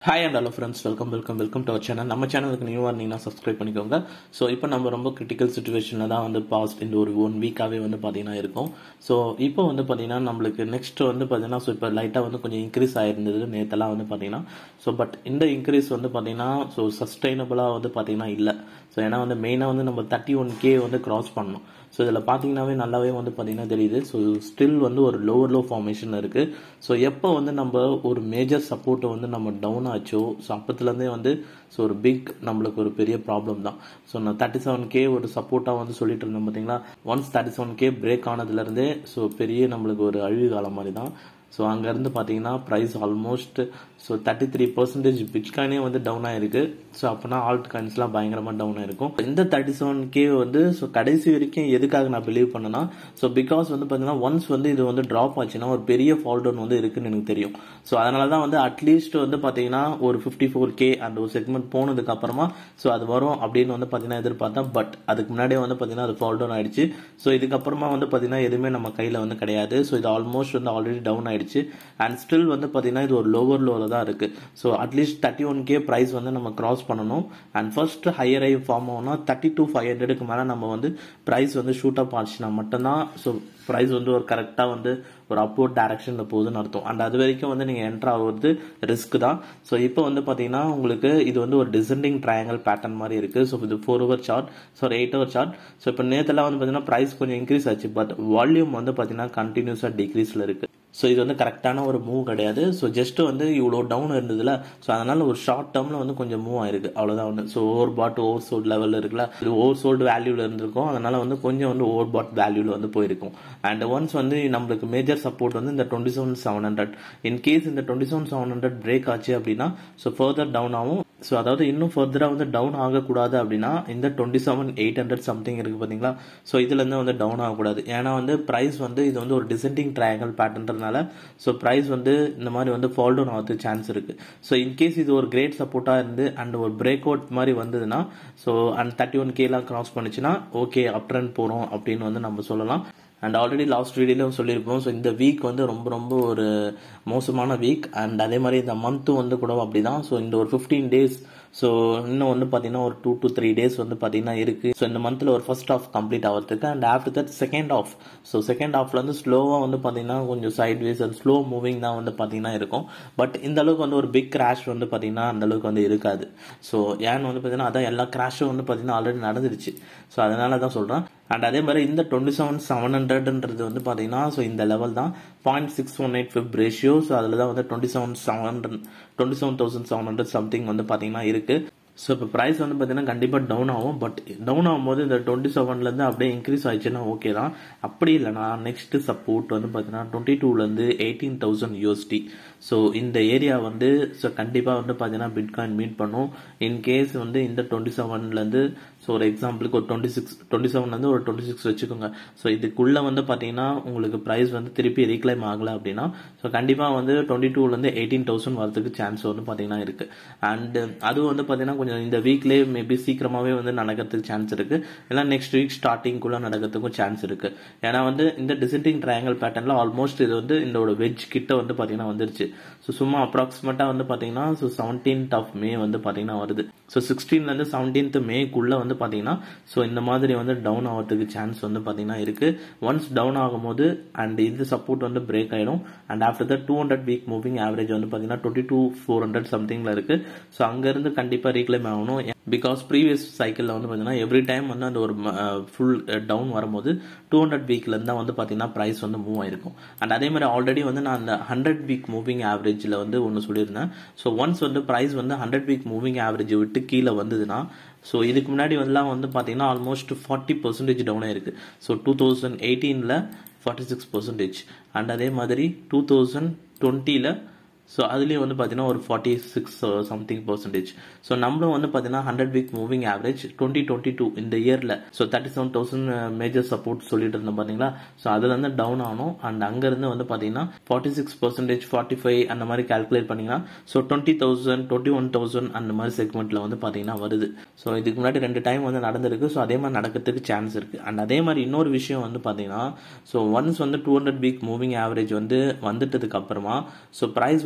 hi and hello friends welcome welcome welcome to our channel நம்ம சேனலுக்கு நியூவாக இருந்தீங்கன்னா சப்ஸ்கிரைப் பண்ணிக்கோங்க ஸோ இப்போ நம்ம ரொம்ப கிரிட்டிக்கல் சுச்சுவேஷனில் தான் வந்து பாஸ்ட் இந்த ஒரு ஒன் வீக்காகவே வந்து பார்த்தீங்கன்னா இருக்கும் ஸோ இப்போ வந்து பார்த்தீங்கன்னா நம்மளுக்கு நெக்ஸ்ட் வந்து பார்த்தீங்கன்னா ஸோ இப்போ லைட்டாக வந்து கொஞ்சம் இன்க்ரீஸ் ஆயிருந்தது நேற்றெல்லாம் வந்து பார்த்தீங்கன்னா ஸோ பட் இந்த இன்க்ரீஸ் வந்து பார்த்தீங்கன்னா ஸோ சஸ்டைனபிளாக வந்து பார்த்தீங்கன்னா இல்லை ஸோ ஏன்னா வந்து மெயினாக வந்து நம்ம தேர்ட்டி ஒன் கே வந்து கிராஸ் பண்ணணும் ஸோ இதில் பார்த்தீங்கன்னாவே நல்லாவே வந்து பார்த்தீங்கன்னா தெரியுது ஸோ ஸ்டில் வந்து ஒரு லோவர் லோ ஃபார்மேஷன் இருக்குது ஸோ எப்போ வந்து நம்ம ஒரு மேஜர் சப்போர்ட்டை வந்து நம்ம டவுன் ஆச்சோ ஸோ அப்பத்துலேருந்தே வந்து ஸோ ஒரு பிக் நம்மளுக்கு ஒரு பெரிய ப்ராப்ளம் தான் ஸோ நான் தேர்ட்டி செவன் கே ஒரு சப்போர்ட்டாக வந்து சொல்லிட்டு இருந்தேன் பார்த்தீங்களா once thirty seven K break ஆனதுலேருந்தே ஸோ பெரிய நம்மளுக்கு ஒரு அழிவு காலம் மாதிரி தான் ஸோ அங்கேருந்து பார்த்தீங்கன்னா price almost so thirty three percentage பிட்காயினே வந்து டவுன் ஆயிருக்கு ஸோ அப்போனா ஆல்ட் காயின்ஸ்லாம் பயங்கரமாக டவுன் ஆயிருக்கும் இந்த தேர்ட்டி செவன் கே வந்து ஸோ கடைசி வரைக்கும் எதுக்காக நான் பிலீவ் பண்ணேன்னா ஸோ பிகாஸ் வந்து பார்த்தீங்கன்னா ஒன்ஸ் வந்து இது வந்து ட்ராப் ஆச்சுன்னா ஒரு பெரிய ஃபால் டவுன் வந்து இருக்குன்னு எனக்கு தெரியும் ஸோ அதனால தான் வந்து அட்லீஸ்ட் வந்து பார்த்தீங்கன்னா ஒரு ஃபிஃப்டி ஃபோர் கே அந்த ஒரு செக்மெண்ட் போனதுக்கு அப்புறமா ஸோ அது வரும் அப்படின்னு வந்து பார்த்தீங்கன்னா எதிர்பார்த்தேன் பட் அதுக்கு முன்னாடியே வந்து பார்த்தீங்கன்னா அது ஃபால் டவுன் ஆயிடுச்சு ஸோ இதுக்கப்புறமா வந்து பார்த்தீங்கன்னா எதுவுமே நம்ம கையில் வந்து கிடையாது ஸோ இது ஆல்மோஸ்ட் வந்து ஆல்ரெடி டவுன் ஆயிடுச்சு அண்ட் ஸ்டில் வந்து பார்த்தீங்கன்னா இது ஒரு லோவர் லோவில் தான் இருக்கு so at least thirty one K price வந்து நம்ம கிராஸ் பண்ணணும் and first higher I form ஆகணும் தேர்ட்டி டூ ஃபைவ் ஹண்ட்ரடுக்கு மேலே நம்ம வந்து ப்ரைஸ் வந்து ஷூட் அப் ஆச்சுன்னா மட்டும்தான் ஸோ ப்ரைஸ் வந்து ஒரு கரெக்டாக வந்து ஒரு அப்வர்ட் டைரக்ஷனில் போகுதுன்னு அர்த்தம் அண்ட் அது வரைக்கும் வந்து நீங்கள் என்ட்ரு ஆகுறது ரிஸ்க் தான் ஸோ இப்போ வந்து பார்த்தீங்கன்னா உங்களுக்கு இது வந்து ஒரு டிசெண்டிங் ட்ரையாங்கல் பேட்டர்ன் மாதிரி இருக்குது ஸோ இது ஃபோர் ஹவர் சார்ட் ஸோ ஒரு எயிட் ஹவர் சார்ட் ஸோ இப்போ நேற்றுலாம் வந்து பார்த்தீங்கன்னா ப்ரைஸ் கொஞ்சம் இன்க்ரீஸ் ஆச்சு பட் வால்யூம் வந்து பார்த்தீங்கன்னா கண்டினியூஸாக டிக்ரீஸில் இருக்குது ஸோ இது வந்து கரெக்டான ஒரு மூவ் கிடையாது ஸோ ஜஸ்ட் வந்து இவ்வளோ டவுன் இருந்ததுல ஸோ அதனால ஒரு ஷார்ட் டேர்மில் வந்து கொஞ்சம் மூவ் ஆயிருக்கு அவ்வளோதான் வந்து so overbought oversold லெவலில் இருக்குல்ல இது ஓவர் சோல்டு வேல்யூவில் இருந்திருக்கும் அதனால வந்து கொஞ்சம் வந்து ஓவர் பாட் வேல்யூவில் வந்து போயிருக்கும் அண்ட் ஒன்ஸ் வந்து நம்மளுக்கு மேஜர் சப்போர்ட் வந்து இந்த twenty seven seven hundred in case இந்த twenty seven seven hundred break ஆச்சு அப்படின்னா ஸோ ஃபர்தர் டவுன் ஆகும் ஸோ அதாவது இன்னும் ஃபர்தராக வந்து டவுன் ஆகக்கூடாது அப்படின்னா இந்த twenty seven eight hundred something இருக்குது பார்த்தீங்களா ஸோ இதுலேருந்து வந்து டவுன் ஆகக்கூடாது ஏன்னா வந்து ப்ரைஸ் வந்து இது வந்து ஒரு டிசெண்டிங் ட்ரையாங்கல் பேட்டர்ன்றதுனால ஸோ ப்ரைஸ் வந்து இந்த மாதிரி வந்து ஃபால் டவுன் ஆகிறதுக்கு சான்ஸ் இருக்குது ஸோ இன்கேஸ் இது ஒரு கிரேட் சப்போர்ட்டாக இருந்து அண்ட் ஒரு பிரேக் அவுட் மாதிரி வந்ததுன்னா ஸோ அண்ட் தேர்ட்டி ஒன் கேலாம் கிராஸ் பண்ணுச்சுன்னா ஓகே அப் ட்ரெண்ட் போகிறோம் அப்படின்னு வந்து நம்ம சொல்லலாம் அண்ட் ஆல்ரெடி லாஸ்ட் வீடியோலையும் சொல்லியிருப்போம் ஸோ இந்த வீக் வந்து ரொம்ப ரொம்ப ஒரு மோசமான வீக் அண்ட் அதே மாதிரி இந்த மந்த்தும் வந்து கூட அப்படிதான் ஸோ இந்த ஒரு ஃபிஃப்டீன் டேஸ் ஸோ இன்னும் வந்து பார்த்தீங்கன்னா ஒரு டூ டு த்ரீ டேஸ் வந்து பார்த்தீங்கன்னா இருக்கு ஸோ இந்த மந்த்தில் ஒரு ஃபர்ஸ்ட் ஆஃப் கம்ப்ளீட் ஆகிறதுக்கு and after that second half so second ஆஃப்ல வந்து ஸ்லோவாக வந்து பார்த்தீங்கன்னா கொஞ்சம் sideways and slow moving தான் வந்து பார்த்தீங்கன்னா இருக்கும் பட் இந்த அளவுக்கு வந்து ஒரு பிக் கிராஷ் வந்து பார்த்தீங்கன்னா அந்த அளவுக்கு வந்து இருக்காது ஸோ ஏன்னு வந்து பார்த்தீங்கன்னா அதான் எல்லா கிராஷும் வந்து பார்த்தீங்கன்னா ஆல்ரெடி நடந்துருச்சு ஸோ அதனால தான் சொல்கிறேன் அண்ட் அதே மாதிரி இந்த டுவெண்ட்டி செவன் செவன் ஹண்ட்ரட்ன்றது வந்து பார்த்தீங்கன்னா ஸோ இந்த லெவல் தான் point six one eight fifth ratio so அதில் தான் வந்து twenty seven seven hundred twenty seven thousand seven hundred something வந்து பார்த்தீங்கன்னா இருக்குது ஸோ இப்போ ப்ரைஸ் வந்து பார்த்தீங்கன்னா கண்டிப்பாக டவுன் ஆகும் பட் டவுன் ஆகும்போது இந்த டுவெண்ட்டி செவன்லேருந்து அப்படியே இன்க்ரீஸ் ஆயிடுச்சுன்னா ஓகே தான் அப்படி இல்லைனா நெக்ஸ்ட் சப்போர்ட் வந்து பார்த்தீங்கன்னா டுவெண்ட்டி டூலேருந்து எயிட்டீன் தௌசண்ட் யூஎஸ்டி ஸோ இந்த ஏரியா வந்து ஸோ கண்டிப்பாக வந்து பார்த்தீங்கன்னா பிட்காயின் மீட் பண்ணும் இன்கேஸ் வந்து இந்த டுவெண்ட்டி செவன்லேருந்து ஸோ ஒரு எக்ஸாம்பிளுக்கு ஒரு டுவெண்ட்டி சிக்ஸ் டுவெண்ட்டி செவன்லேருந்து ஒரு டுவெண்ட்டி சிக்ஸ் வச்சுக்கோங்க ஸோ இதுக்குள்ளே வந்து பார்த்தீங்கன்னா உங்களுக்கு ப்ரைஸ் வந்து திருப்பி ரீக்ளைம் ஆகலை அப்படின்னா ஸோ கண்டிப்பாக வந்து டுவெண்ட்டி டூலேருந்து எயிட்டீன் தௌசண்ட் வரதுக்கு சான்ஸ் வந்து பார்த்தீங்கன்னா இருக்குது அண்ட் அதுவும் வந்து பார்த்தீங்கன்னா கொஞ்சம் இந்த வீக்லேயே மேபி சீக்கிரமாகவே வந்து நடக்கிறதுக்கு சான்ஸ் இருக்குது இல்லை நெக்ஸ்ட் வீக் ஸ்டார்டிங்குள்ளே நடக்கிறதுக்கும் சான்ஸ் இருக்குது ஏன்னா வந்து இந்த டிசெண்டிங் ட்ரையாங்கல் பேட்டர்னில் ஆல்மோஸ்ட் இது வந்து இந்த வெஜ் கிட்ட வந்து பார்த்தீங்கன்னா வந்துருச்சு ஸோ சும்மா அப்ராக்சிமேட்டாக வந்து பார்த்தீங்கன்னா ஸோ செவன்டீன்த் ஆஃப் மே வந்து பார்த்தீங்கன்னா வருது ஸோ சிக்ஸ்டீன்லேருந்து செவன்டீன்த் மேக்குள்ளே வந்து பார்த்தீங்கன்னா ஸோ இந்த மாதிரி வந்து டவுன் ஆகிறதுக்கு சான்ஸ் வந்து பார்த்தீங்கன்னா இருக்கு ஒன்ஸ் டவுன் ஆகும்போது அண்ட் இது சப்போர்ட் வந்து பிரேக் ஆயிடும் and after the two hundred week moving average வந்து பார்த்தீங்கன்னா டுவெண்ட்டி டூ ஃபோர் ஹண்ட்ரட் சம்திங்ல இருக்கு ஸோ அங்கேருந்து கண்டிப்பாக ரீக்ளைம் ஆகணும் பிகாஸ் ப்ரீவியஸ் சைக்கிளில் வந்து பார்த்தீங்கன்னா எவ்ரி டைம் வந்து அந்த ஒரு ஃபுல் டவுன் வரும்போது டூ ஹண்ட்ரட் வீக்லேருந்து தான் வந்து பார்த்தீங்கன்னா ப்ரைஸ் வந்து மூவ் ஆயிருக்கும் அண்ட் அதே மாதிரி ஆல்ரெடி வந்து நான் அந்த ஹண்ட்ரட் வீக் மூவிங் ஆவரேஜில் வந்து ஒன்று சொல்லியிருந்தேன் ஸோ ஒன்ஸ் வந்து ப்ரைஸ் வந்து ஹண்ட்ரட் வீக் மூவிங் ஆவரேஜை விட்டு கீழே வந்ததுன்னா ஸோ இதுக்கு முன்னாடி வந்துலாம் வந்து பார்த்தீங்கன்னா ஆல்மோஸ்ட் ஃபார்ட்டி பர்சன்டேஜ் டவுன் ஆயிருக்கு ஸோ டூ தௌசண்ட் எயிட்டீனில் ஃபார்ட்டி சிக்ஸ் பர்சன்டேஜ் அண்ட் அதே மாதிரி டூ தௌசண்ட் டுவெண்ட்டியில் ஸோ அதுலேயும் வந்து பார்த்தீங்கன்னா ஒரு forty six something percentage so நம்மளும் வந்து பார்த்தீங்கன்னா hundred week moving average twenty twenty two இந்த இயரில் so thirty seven thousand major support சொல்லிட்டு இருந்தோம் பார்த்தீங்களா ஸோ அதுலேருந்து டவுன் ஆகணும் அண்ட் அங்கேருந்து வந்து பார்த்தீங்கன்னா forty six percentage forty five அந்த மாதிரி கால்குலேட் பண்ணிங்கன்னா so twenty thousand twenty one thousand அந்த மாதிரி செக்மெண்ட்டில் வந்து பார்த்தீங்கன்னா வருது ஸோ இதுக்கு முன்னாடி ரெண்டு டைம் வந்து நடந்திருக்கு ஸோ அதே மாதிரி நடக்கிறதுக்கு சான்ஸ் இருக்குது அண்ட் அதே மாதிரி இன்னொரு விஷயம் வந்து பார்த்தீங்கன்னா ஸோ ஒன்ஸ் வந்து two hundred week moving average வந்து வந்துட்டதுக்கு அப்புறமா ஸோ ப்ரைஸ் வந்து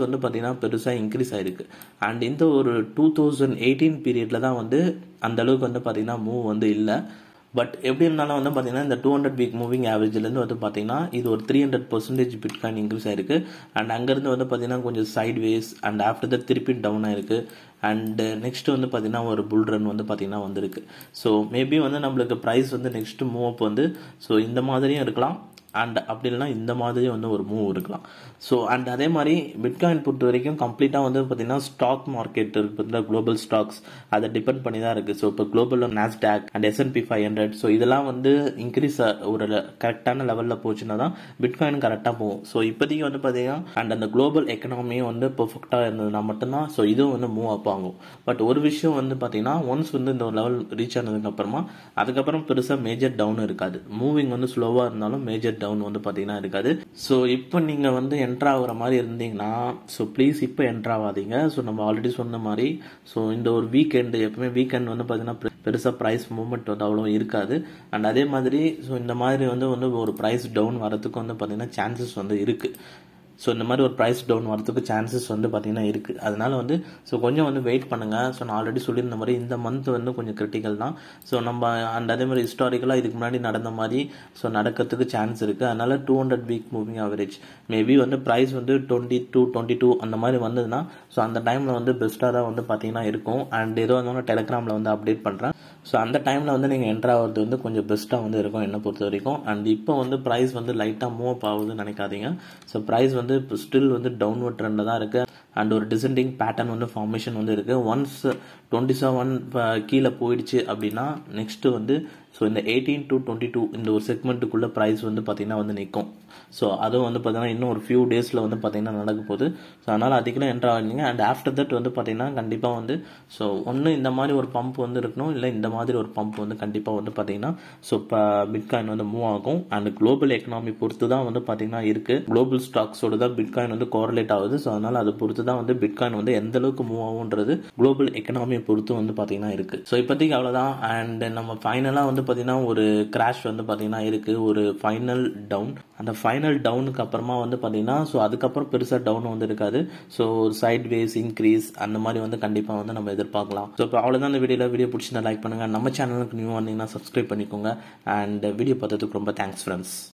வந்து பார்த்தீங்கன்னா பெருசாக இன்க்ரீஸ் ஆயிருக்கு அண்ட் இந்த ஒரு டூ தௌசண்ட் எயிட்டீன் பீரியடில் தான் வந்து அந்த அளவுக்கு வந்து பார்த்தீங்கன்னா மூவ் வந்து இல்லை பட் எப்படி இருந்தாலும் வந்து பார்த்தீங்கன்னா இந்த டூ ஹண்ட்ரட் வீக் மூவிங் ஆவரேஜ்லேருந்து வந்து பார்த்தீங்கன்னா இது ஒரு three hundred percentage bitcoin increase ஆயிருக்கு அண்ட் அங்கேருந்து வந்து பார்த்தீங்கன்னா கொஞ்சம் sideways and after that திருப்பி டவுன் ஆயிருக்கு அண்ட் நெக்ஸ்ட் வந்து பார்த்தீங்கன்னா ஒரு புல் ரன் வந்து பார்த்தீங்கன்னா வந்திருக்கு ஸோ மேபி வந்து நம்மளுக்கு ப்ரைஸ் வந்து நெக்ஸ்ட் மூவ் அப் வந்து ஸோ இந்த மாதிரியும் இருக்கலாம் அண்ட் அப்படி இல்லைனா இந்த மாதிரி வந்து ஒரு மூவ் இருக்கலாம் ஸோ அண்ட் அதே மாதிரி பிட்காயின் பொறுத்த வரைக்கும் கம்ப்ளீட்டாக வந்து பார்த்தீங்கன்னா ஸ்டாக் மார்க்கெட் இருக்குது குளோபல் ஸ்டாக்ஸ் அதை டிபெண்ட் பண்ணி தான் இருக்குது ஸோ இப்போ global Nasdaq and S and P five hundred so இதெல்லாம் வந்து இன்க்ரீஸ் ஒரு கரெக்டான லெவலில் போச்சுன்னா தான் பிட்காயின் கரெக்டாக போகும் ஸோ இப்போதைக்கு வந்து பார்த்தீங்கன்னா அண்ட் அந்த குளோபல் எக்கனாமியும் வந்து பெர்ஃபெக்டாக இருந்ததுன்னா மட்டும்தான் ஸோ இதுவும் வந்து மூவ் அப் ஆகும் பட் ஒரு விஷயம் வந்து பார்த்தீங்கன்னா ஒன்ஸ் வந்து இந்த ஒரு லெவல் ரீச் ஆனதுக்கு அப்புறமா அதுக்கப்புறம் பெருசாக மேஜர் டவுன் இருக்காது மூவிங் வந்து ஸ்லோவாக இருந்தாலும் மேஜர் டவுன் வந்து பார்த்தீங்கன்னா இருக்காது ஸோ இப்போ நீங்கள் வந்து என்ட்ரு ஆகுற மாதிரி இருந்தீங்கன்னா ஸோ ப்ளீஸ் இப்போ என்ட்ரு ஆகாதீங்க ஸோ நம்ம ஆல்ரெடி சொன்ன மாதிரி ஸோ இந்த ஒரு வீக்கெண்டு எப்பவுமே வீக்கெண்ட் வந்து பார்த்தீங்கன்னா பெருசாக ப்ரைஸ் மூவ்மெண்ட் வந்து அவ்வளோ இருக்காது அண்ட் அதே மாதிரி ஸோ இந்த மாதிரி வந்து வந்து ஒரு ப்ரைஸ் டவுன் வரதுக்கு வந்து பார்த்தீங்கன்னா சான்சஸ் வந்து இருக்குது ஸோ இந்த மாதிரி ஒரு ப்ரைஸ் டவுன் வரதுக்கு சான்சஸ் வந்து பார்த்தீங்கன்னா இருக்குது அதனால வந்து ஸோ கொஞ்சம் வந்து வெயிட் பண்ணுங்கள் ஸோ நான் ஆல்ரெடி சொல்லியிருந்த மாதிரி இந்த மந்த் வந்து கொஞ்சம் கிரிட்டிக்கல் தான் ஸோ நம்ம அண்ட் அதே மாதிரி ஹிஸ்டாரிக்கலாக இதுக்கு முன்னாடி நடந்த மாதிரி ஸோ நடக்கிறதுக்கு சான்ஸ் இருக்குது அதனால two hundred week moving average maybe வந்து ப்ரைஸ் வந்து டுவெண்ட்டி டூ டுவெண்ட்டி டூ அந்த மாதிரி வந்ததுன்னா ஸோ அந்த டைமில் வந்து பெஸ்ட்டாக தான் வந்து பார்த்தீங்கன்னா இருக்கும் அண்ட் ஏதோ வந்து டெலிகிராமில் வந்து அப்டேட் பண்ணுறேன் ஸோ அந்த டைமில் வந்து நீங்கள் என்ட்ரு ஆகிறது வந்து கொஞ்சம் பெஸ்ட்டாக வந்து இருக்கும் என்னை பொறுத்த வரைக்கும் அண்ட் இப்போ வந்து ப்ரைஸ் வந்து லைட்டாக மூவ் அப் ஆகுதுன்னு நினைக்காதீங்க ஸோ ப்ரைஸ் வந்து இப்போ ஸ்டில் வந்து டவுன்வர்ட் ட்ரெண்டில் தான் இருக்குது அண்ட் ஒரு டிசெண்டிங் பேட்டர்ன் வந்து ஃபார்மேஷன் வந்து இருக்குது ஒன்ஸ் டுவெண்ட்டி செவன் கீழே போயிடுச்சு அப்படின்னா நெக்ஸ்ட்டு வந்து ஸோ இந்த எயிட்டீன் டு டுவெண்ட்டி டூ இந்த ஒரு செக்மெண்ட்டுக்குள்ளே ப்ரைஸ் வந்து பார்த்தீங்கன்னா வந்து நிற்கும் ஸோ அதுவும் வந்து பார்த்தீங்கன்னா இன்னும் ஒரு ஃபியூ டேஸில் வந்து பார்த்தீங்கன்னா நடக்க போகுது ஸோ அதனால் அதுக்கெல்லாம் என்ட்ரு ஆகிங்க அண்ட் ஆஃப்டர் தட் வந்து பார்த்தீங்கன்னா கண்டிப்பாக வந்து ஸோ ஒன்று இந்த மாதிரி ஒரு பம்ப் வந்து இருக்கணும் இல்லை இந்த மாதிரி ஒரு பம்ப் வந்து கண்டிப்பாக வந்து பார்த்தீங்கன்னா ஸோ இப்போ பிட்காயின் வந்து மூவ் ஆகும் அண்ட் குளோபல் எக்கனாமி பொறுத்து தான் வந்து பார்த்தீங்கன்னா இருக்குது குளோபல் ஸ்டாக்ஸோட தான் பிட்காயின் வந்து கோரலேட் ஆகுது ஸோ அதனால் அதை பொறுத்து தான் வந்து பிட்காயின் வந்து எந்த அளவுக்கு மூவ் ஆகுன்றது குளோபல் எக்கனாமியை பொறுத்து வந்து பார்த்தீங்கன்னா இருக்குது ஸோ இப்போதைக்கு அவ்வளோதான் அண்ட் நம்ம ஃபைனலாக வந்து பார்த்தீங்கன்னா ஒரு கிராஷ் வந்து பார்த்தீங்கன்னா இருக்குது ஒரு ஃபைனல் டவுன் அந்த ஃபைனல் டவுனுக்கு அப்புறமா வந்து பார்த்தீங்கன்னா ஸோ அதுக்கப்புறம் பெருசாக டவுன் வந்து இருக்காது ஸோ சைட் வேஸ் இன்க்ரீஸ் அந்த மாதிரி வந்து கண்டிப்பாக வந்து நம்ம எதிர்பார்க்கலாம் ஸோ இப்போ அவ்வளோதான் இந்த வீடியோவில் வீடியோ பிடிச்சிருந்தா லைக் பண்ணுங்கள் நம்ம சேனலுக்கு நியூ வந்தீங்கன்னா சப்ஸ்கிரைப் பண்ணிக்கோங்க அண்ட் வீடியோ பார்த்ததுக்கு ரொம்ப தேங்க்ஸ் ஃப்ரெண்ட்ஸ்